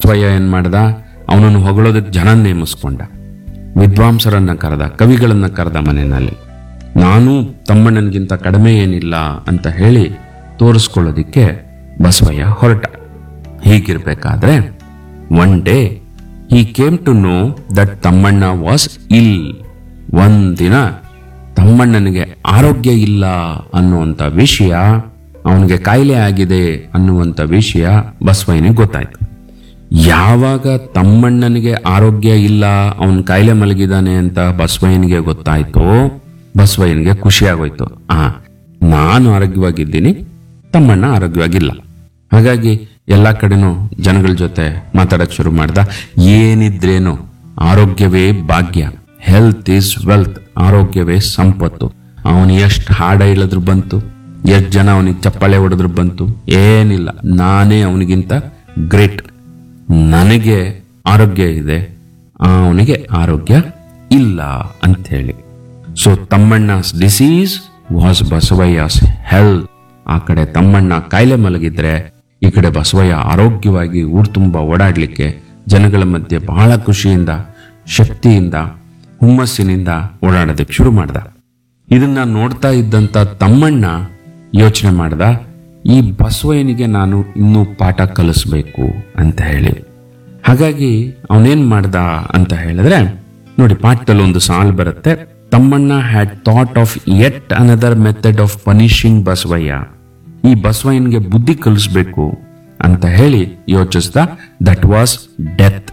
ಬಸವಯ್ಯ ಏನ್ ಮಾಡ್ದ ಅವನನ್ನು ಹೊಗಳೋದಕ್ಕೆ ಜನ ನೇಮಿಸ್ಕೊಂಡ ವಿದ್ವಾಂಸರನ್ನ ಕರೆದ ಕವಿಗಳನ್ನ ಕರೆದ ಮನೆಯಲ್ಲಿ ನಾನು ತಮ್ಮಣ್ಣನಿಗಿಂತ ಕಡಿಮೆ ಏನಿಲ್ಲ ಅಂತ ಹೇಳಿ ತೋರಿಸ್ಕೊಳ್ಳೋದಿಕ್ಕೆ ಬಸವಯ್ಯ ಹೊರಟ ಹೀಗಿರ್ಬೇಕಾದ್ರೆ one day he came to know that Tammanna was ill ಒಂದಿನ ತಮ್ಮಣ್ಣನಿಗೆ ಆರೋಗ್ಯ ಇಲ್ಲ ಅನ್ನುವಂಥ ವಿಷಯ ಅವನಿಗೆ ಕಾಯಿಲೆ ಆಗಿದೆ ಅನ್ನುವಂಥ ವಿಷಯ ಬಸವಯ್ಯನಿಗೆ ಗೊತ್ತಾಯ್ತು ಯಾವಾಗ ತಮ್ಮಣ್ಣನಿಗೆ ಆರೋಗ್ಯ ಇಲ್ಲ ಅವನ್ ಕಾಯಿಲೆ ಮಲಗಿದಾನೆ ಅಂತ ಬಸವಯ್ಯನಿಗೆ ಗೊತ್ತಾಯ್ತು ಬಸವಯ್ಯನಿಗೆ ಖುಷಿ ಆಗೋಯ್ತು ಆ ನಾನು ಆರೋಗ್ಯವಾಗಿದ್ದೀನಿ ತಮ್ಮಣ್ಣ ಆರೋಗ್ಯವಾಗಿಲ್ಲ ಹಾಗಾಗಿ ಎಲ್ಲಾ ಕಡೆನೂ ಜನಗಳ ಜೊತೆ ಮಾತಾಡಕ್ ಶುರು ಮಾಡ್ದ ಏನಿದ್ರೇನು ಆರೋಗ್ಯವೇ ಭಾಗ್ಯ ಹೆಲ್ತ್ ಈಸ್ ವೆಲ್ತ್ ಆರೋಗ್ಯವೇ ಸಂಪತ್ತು ಅವನು ಎಷ್ಟು ಹಾಡ ಹೇಳಿದ್ರು ಬಂತು ಎಷ್ಟು ಜನ ಅವನಿಗೆ ಚಪ್ಪಾಳೆ ಹೊಡೆದ್ರು ಬಂತು ಏನಿಲ್ಲ ನಾನೇ ಅವನಿಗಿಂತ ಗ್ರೇಟ್ ನನಗೆ ಆರೋಗ್ಯ ಇದೆ ಅವನಿಗೆ ಆರೋಗ್ಯ ಇಲ್ಲ ಅಂತ ಹೇಳಿ so Tammanna's disease was Basavayya's health ಆ ಕಡೆ ತಮ್ಮಣ್ಣ ಕಾಯಿಲೆ ಮಲಗಿದ್ರೆ ಈ ಕಡೆ ಬಸವಯ್ಯ ಆರೋಗ್ಯವಾಗಿ ಊರು ತುಂಬ ಓಡಾಡ್ಲಿಕ್ಕೆ ಜನಗಳ ಮಧ್ಯೆ ಬಹಳ ಖುಷಿಯಿಂದ ಶಕ್ತಿಯಿಂದ ಹುಮ್ಮಸ್ಸಿನಿಂದ ಓಡಾಡೋದಕ್ಕೆ ಶುರು ಮಾಡ್ದ ಇದನ್ನ ನೋಡ್ತಾ ಇದ್ದಂತ ತಮ್ಮಣ್ಣ ಯೋಚನೆ ಮಾಡ್ದ ಈ ಬಸವಯ್ಯನಿಗೆ ನಾನು ಇನ್ನೂ ಪಾಠ ಕಲಿಸ್ಬೇಕು ಅಂತ ಹೇಳಿ ಹಾಗಾಗಿ ಅವನೇನ್ ಮಾಡ್ದ ಅಂತ ಹೇಳಿದ್ರೆ ನೋಡಿ ಪಾಠದಲ್ಲಿ ಒಂದು ಸಾಲ್ ಬರುತ್ತೆ Tammanna had thought of yet another method of punishing Basavayya ಈ ಬಸವಯ್ಯನಿಗೆ ಬುದ್ಧಿ ಕಲಿಸ್ಬೇಕು ಅಂತ ಹೇಳಿ ಯೋಚಿಸ್ದ ದಟ್ ವಾಸ್ ಡೆತ್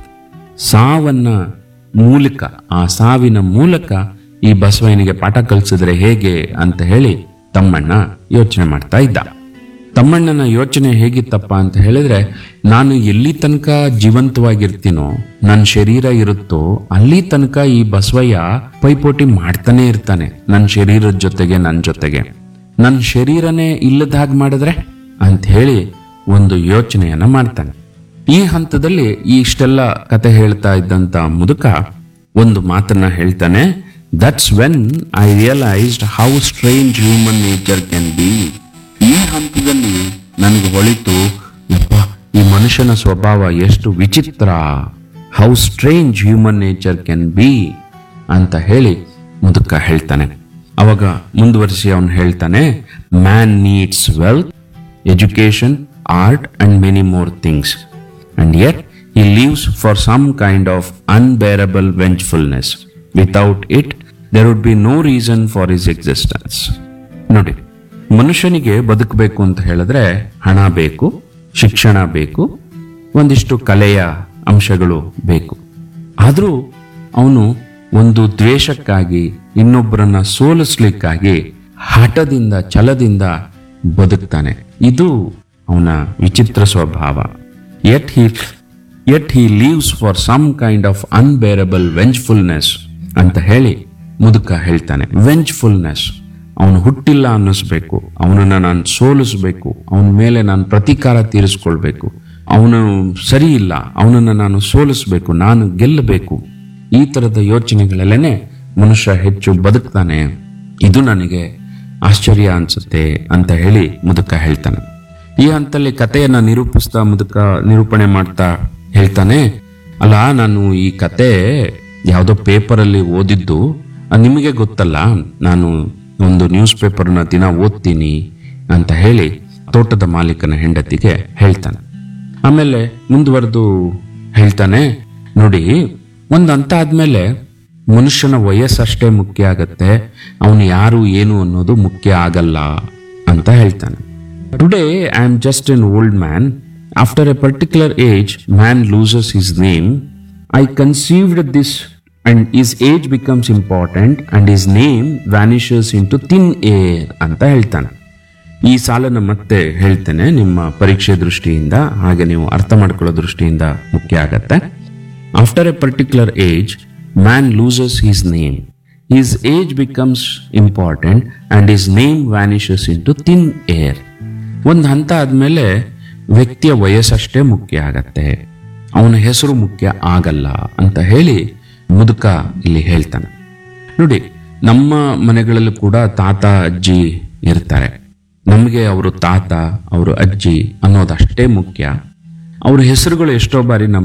ಸಾವನ್ನ ಮೂಲಕ ಆ ಸಾವಿನ ಮೂಲಕ ಈ ಬಸವಯ್ಯನಿಗೆ ಪಾಠ ಕಲಿಸಿದ್ರೆ ಹೇಗೆ ಅಂತ ಹೇಳಿ ತಮ್ಮಣ್ಣ ಯೋಚನೆ ಮಾಡ್ತಾ ಇದ್ದ ತಮ್ಮಣ್ಣನ ಯೋಚನೆ ಹೇಗಿತ್ತಪ್ಪ ಅಂತ ಹೇಳಿದ್ರೆ ನಾನು ಎಲ್ಲಿ ತನಕ ಜೀವಂತವಾಗಿರ್ತೀನೋ ನನ್ನ ಶರೀರ ಇರುತ್ತೋ ಅಲ್ಲಿ ತನಕ ಈ ಬಸವಯ್ಯ ಪೈಪೋಟಿ ಮಾಡ್ತಾನೆ ಇರ್ತಾನೆ ನನ್ನ ಶರೀರದ ಜೊತೆಗೆ ನನ್ನ ಜೊತೆಗೆ ನನ್ನ ಶರೀರನೇ ಇಲ್ಲದ ಹಾಗೆ ಮಾಡಿದ್ರೆ ಅಂತ ಹೇಳಿ ಒಂದು ಯೋಚನೆಯನ್ನ ಮಾಡ್ತಾನೆ ಈ ಹಂತದಲ್ಲಿ ಈ ಇಷ್ಟೆಲ್ಲ ಕತೆ ಹೇಳ್ತಾ ಇದ್ದಂತ ಮುದುಕ ಒಂದು ಮಾತನ್ನ ಹೇಳ್ತಾನೆ that's when I realised how strange human nature can be ಈ ಹಂತದಲ್ಲಿ ನನಗೆ ಹೊಳಿತು ಯಪ್ಪ ಈ ಮನುಷ್ಯನ ಸ್ವಭಾವ ಎಷ್ಟು ವಿಚಿತ್ರ how strange human nature can be ಅಂತ ಹೇಳಿ ಮುದುಕ ಹೇಳ್ತಾನೆ ಅವಾಗ ಮುಂದುವರಿಸಿ ಅವನು ಹೇಳ್ತಾನೆ man needs wealth education art and many more things and yet he lives for some kind of unbearable vengefulness. Without it, there would be no reason for his existence. ನೋಡಿ ಮನುಷ್ಯನಿಗೆ ಬದುಕಬೇಕು ಅಂತ ಹೇಳಿದ್ರೆ ಹಣ ಬೇಕು ಶಿಕ್ಷಣ ಬೇಕು ಒಂದಿಷ್ಟು ಕಲೆಯ ಅಂಶಗಳು ಬೇಕು ಆದರೂ ಅವನು ಒಂದು ದ್ವೇಷಕ್ಕಾಗಿ ಇನ್ನೊಬ್ಬರನ್ನ ಸೋಲಿಸ್ಲಿಕ್ಕಾಗಿ ಹಠದಿಂದ ಛಲದಿಂದ ಬದುಕ್ತಾನೆ ಇದು ಅವನ ವಿಚಿತ್ರ ಸ್ವಭಾವ yet he yet he lives for some kind of unbearable vengefulness ಅಂತ ಹೇಳಿ ಮುದುಕ ಹೇಳ್ತಾನೆ ವೆಂಜ್ಫುಲ್ನೆಸ್ ಅವನು ಹುಟ್ಟಿಲ್ಲ ಅನ್ನಿಸ್ಬೇಕು ಅವನನ್ನ ನಾನು ಸೋಲಿಸ್ಬೇಕು ಅವನ ಮೇಲೆ ನಾನು ಪ್ರತೀಕಾರ ತೀರಿಸ್ಕೊಳ್ಬೇಕು ಅವನು ಸರಿ ಇಲ್ಲ ಅವನನ್ನ ನಾನು ಸೋಲಿಸ್ಬೇಕು ನಾನು ಗೆಲ್ಲಬೇಕು ಈ ತರದ ಯೋಚನೆಗಳಲ್ಲೇನೆ ಮನುಷ್ಯ ಹೆಚ್ಚು ಬದುಕ್ತಾನೆ ಇದು ನನಗೆ ಆಶ್ಚರ್ಯ ಅನ್ಸುತ್ತೆ ಅಂತ ಹೇಳಿ ಮುದುಕ ಹೇಳ್ತಾನೆ ಈ ಹಂತಲ್ಲಿ ಕಥೆಯನ್ನ ನಿರೂಪಿಸ್ತಾ ಮುದುಕ ನಿರೂಪಣೆ ಮಾಡ್ತಾ ಹೇಳ್ತಾನೆ ಅಲ್ಲ ನಾನು ಈ ಕತೆ ಯಾವುದೋ ಪೇಪರಲ್ಲಿ ಓದಿದ್ದು ಅದ್ ನಿಮಗೆ ಗೊತ್ತಲ್ಲ ನಾನು ಒಂದು ನ್ಯೂಸ್ ಪೇಪರ್ನ ದಿನ ಓದ್ತೀನಿ ಅಂತ ಹೇಳಿ ತೋಟದ ಮಾಲೀಕನ ಹೆಂಡತಿಗೆ ಹೇಳ್ತಾನೆ ಆಮೇಲೆ ಮುಂದುವರೆದು ಹೇಳ್ತಾನೆ ನೋಡಿ ಒಂದು ಹಂತ ಆದ್ಮೇಲೆ ಮನುಷ್ಯನ ವಯಸ್ಸಷ್ಟೇ ಮುಖ್ಯ ಆಗತ್ತೆ ಅವನು ಯಾರು ಏನು ಅನ್ನೋದು ಮುಖ್ಯ ಆಗಲ್ಲ ಅಂತ ಹೇಳ್ತಾನೆ today I am just an old man after a particular age man loses his name I conceived this and his age becomes important and his name vanishes into thin air ಅಂತ ಹೇಳ್ತಾನೆ ಈ ಸಾಲನ್ನು ಮತ್ತೆ ಹೇಳ್ತೇನೆ ನಿಮ್ಮ ಪರೀಕ್ಷೆ ದೃಷ್ಟಿಯಿಂದ ಹಾಗೆ ನೀವು ಅರ್ಥ ಮಾಡ್ಕೊಳ್ಳೋ ದೃಷ್ಟಿಯಿಂದ ಮುಖ್ಯ ಆಗತ್ತೆ after a particular age man loses his name his age becomes important and his name vanishes into thin air ಒಂದು ಹಂತ ಆದ್ಮೇಲೆ ವ್ಯಕ್ತಿಯ ವಯಸ್ಸಷ್ಟೇ ಮುಖ್ಯ ಆಗತ್ತೆ ಅವನ ಹೆಸರು ಮುಖ್ಯ ಆಗಲ್ಲ ಅಂತ ಹೇಳಿ ಮುದುಕ ಇಲ್ಲಿ ಹೇಳ್ತಾನೆ ನೋಡಿ ನಮ್ಮ ಮನೆಗಳಲ್ಲೂ ಕೂಡ ತಾತ ಅಜ್ಜಿ ಇರ್ತಾರೆ ನಮಗೆ ಅವರು ತಾತ ಅವರು ಅಜ್ಜಿ ಅನ್ನೋದಷ್ಟೇ ಮುಖ್ಯ ಅವ್ರ ಹೆಸರುಗಳು ಎಷ್ಟೋ ಬಾರಿ ನಮ್ಮ